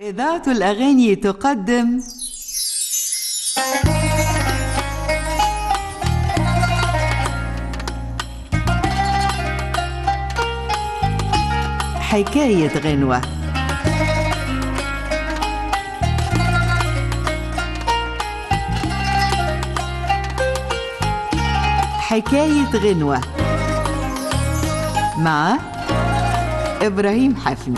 إذاعة الأغاني تقدم حكاية غنوة حكاية غنوة مع إبراهيم حفني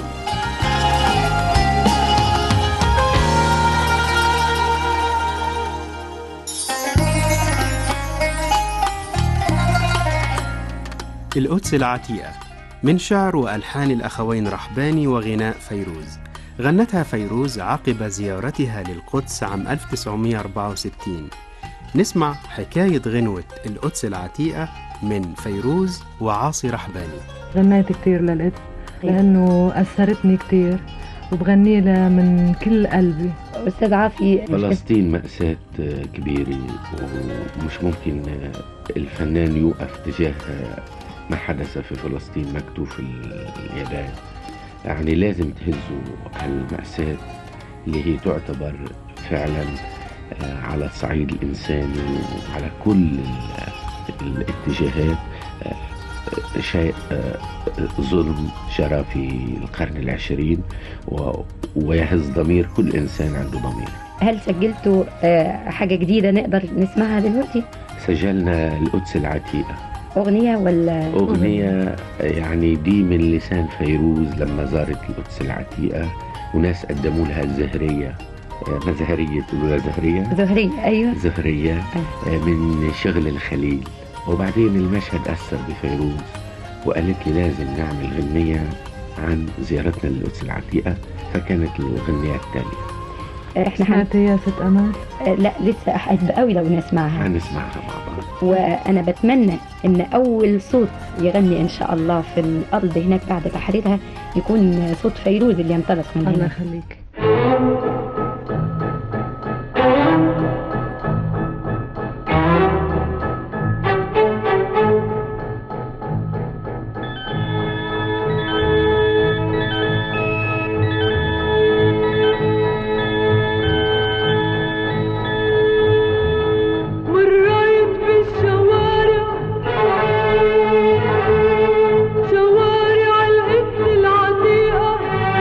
القدس العتيقة من شعر وألحان الأخوين رحباني وغناء فيروز غنتها فيروز عقب زيارتها للقدس عام 1964 نسمع حكاية غنوة القدس العتيقة من فيروز وعاصي رحباني غنيت كتير للقدس لأنه أثرتني كتير وبغني لها من كل قلبي أستاذ عافي فلسطين مأساة كبيرة ومش ممكن الفنان يوقف تجاه ما حدث في فلسطين مكتوب في اليابان يعني لازم تهزوا هالمأساة اللي هي تعتبر فعلا على الصعيد الإنساني وعلى كل الاتجاهات شيء ظلم جرى في القرن العشرين ويهز ضمير كل إنسان عنده ضمير هل سجلتوا حاجة جديدة نقدر نسمعها دلوقتي؟ سجلنا القدس العتيقة أغنية ولا أغنية يعني دي من لسان فيروز لما زارت القدس العتيقة وناس قدموا لها الزهرية ما زهرية تقولوا لها زهرية زهرية أيوة زهرية من شغل الخليل وبعدين المشهد أثر بفيروز وقالت لي لازم نعمل غنية عن زيارتنا للقدس العتيقة فكانت الغنية التالية احنا سمعت يا ست أمل لا لسه أحب قوي لو نسمعها هنسمعها مع بعض وأنا بتمنى إن أول صوت يغني إن شاء الله في الأرض هناك بعد تحريرها يكون صوت فيروز اللي ينطلق من الله هنا يخليك مريت بالشوارع شوارع القدس العتيقة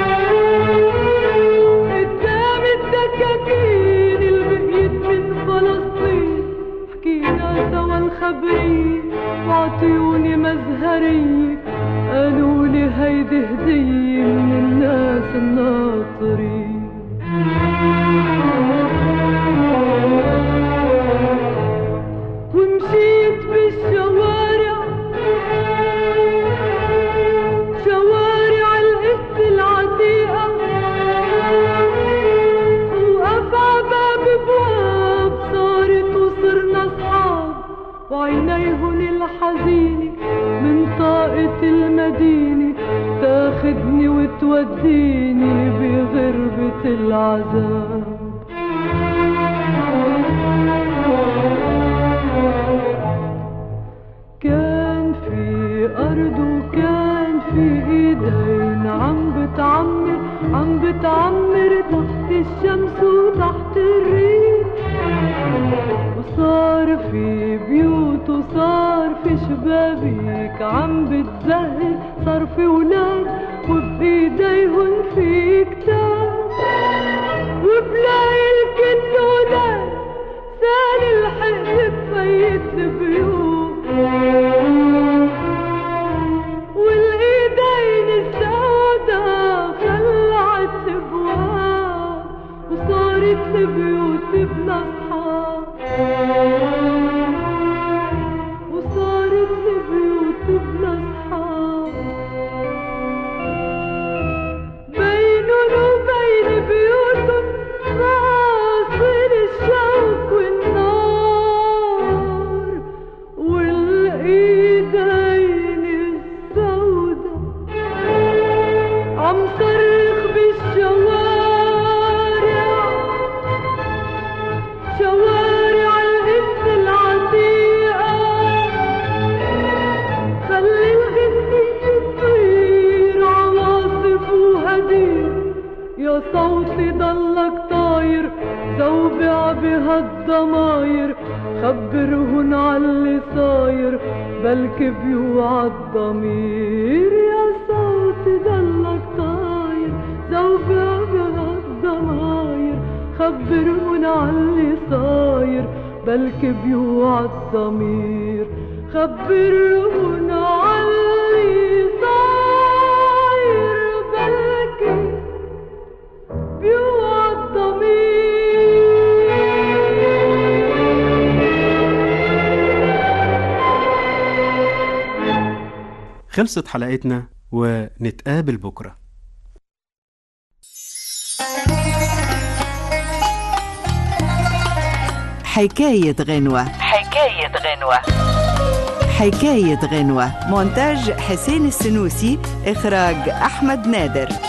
قدام الدكاكين اللي بقيت من فلسطين حكينا سوا الخبرية وعطيوني مزهرية قالوا لي هيدي هدية من الناس الناطرين ومشيت بالشوارع شوارع القدس العتيقة وقف عباب بواب صارت وصرنا صحاب وعينيهن الحزينة من طاقة المدينة تاخدني وتوديني بغربة العذاب كان في أرض وكان في إيدين عم بتعمر عم بتعمر تحت الشمس وتحت الريح وصار في بيوت وصار في شبابيك عم بتزهر صار في ولاد وبإيديهن في كتاب وبلاقي الكل ولاد سال الحق بفيت البيوت والايدين السودا خلعت ابواب وصارت البيوت بلا اصحاب وصارت البيوت بلا اصحاب بينن وبين بيوتهم فاصل الشوك والنار والايدين السودا عم صرخ بالشوارع يا صوتي ضلك طاير زوبع بهالضماير خبرهن عاللي صاير بلكي بيوعى الضمير يا صوتي ضلك طاير زوبع بهالضماير خبرهن عاللي صاير بلكي بيوعى الضمير خبرهن عاللي صاير بلكي بيوعى الضمير خلصت حلقتنا ونتقابل بكرة حكاية غنوة حكاية غنوة حكاية غنوة مونتاج حسين السنوسي إخراج أحمد نادر